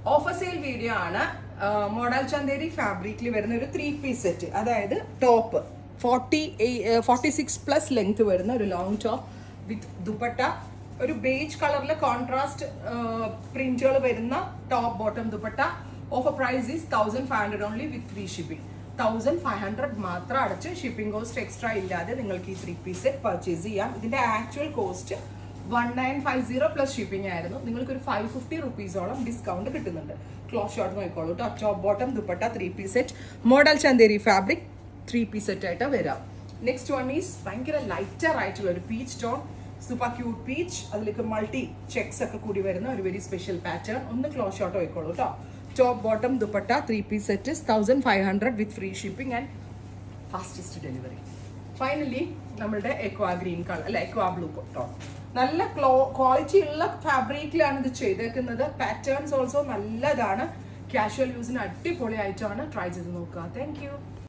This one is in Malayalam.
ഓഫർ സെയിൽ വീഡിയോ ആണ് മോഡൽ ചന്തേരി ഫാബ്രിക്കിൽ വരുന്ന ഒരു ത്രീ പീസ് സെറ്റ് അതായത് top forty forty six plus length വരുന്ന ഒരു ലോങ് ടോപ്പ് വിത്ത് ദുപ്പട്ട ഒരു ബേജ് കളറിൽ കോൺട്രാസ്റ്റ് പ്രിന്റുകൾ വരുന്ന top bottom dupatta offer price is thousand five hundred only with free shipping thousand five hundred മാത്രം അടച്ച് ഷിപ്പിംഗ് കോസ്റ്റ് എക്സ്ട്രാ ഇല്ലാതെ നിങ്ങൾക്ക് ഈ ത്രീ പീസ് സെറ്റ് പർച്ചേസ് ചെയ്യാം ഇതിന്റെ actual cost one nine five zero plus shipping ആയിരുന്നു നിങ്ങൾക്ക് ഒരു ഫൈവ് ഫിഫ്റ്റി റുപ്പീസോളം ഡിസ്കൗണ്ട് കിട്ടുന്നുണ്ട് ക്ലോത്ത് ഷോട്ട് നോക്കിക്കോളൂ കേട്ടോ top bottom dupatta three piece set model Chanderi fabric three piece set ആയിട്ട് വരാം നെക്സ്റ്റ് വൺ ഈസ് ഭയങ്കര ലൈറ്റർ ആയിട്ടുള്ള ഒരു peach tone super cute peach അതിലേക്ക് മൾട്ടി ചെക്സ് ഒക്കെ കൂടി വരുന്ന ഒരു വെരി സ്പെഷ്യൽ പാറ്റേൺ ഒന്ന് ക്ലോത്ത് ഷോട്ട് നോക്കിക്കോളൂ കേട്ടോ top bottom dupatta three piece set thousand five hundred with free shipping and fastest delivery finally നമ്മളുടെ എക്വാ ഗ്രീൻ കളർ അല്ല എക്വാ ബ്ലൂ ടോൺ നല്ല ക്ലോ ക്വാളിറ്റി ഉള്ള ഫാബ്രിക്കിലാണ് ഇത് ചെയ്തേക്കുന്നത് പാറ്റേൺസ് ഓൾസോ നല്ലതാണ് കാഷ്വൽ യൂസിന് അടിപൊളിയായിട്ടാണ് ട്രൈ ചെയ്ത് നോക്കുക താങ്ക്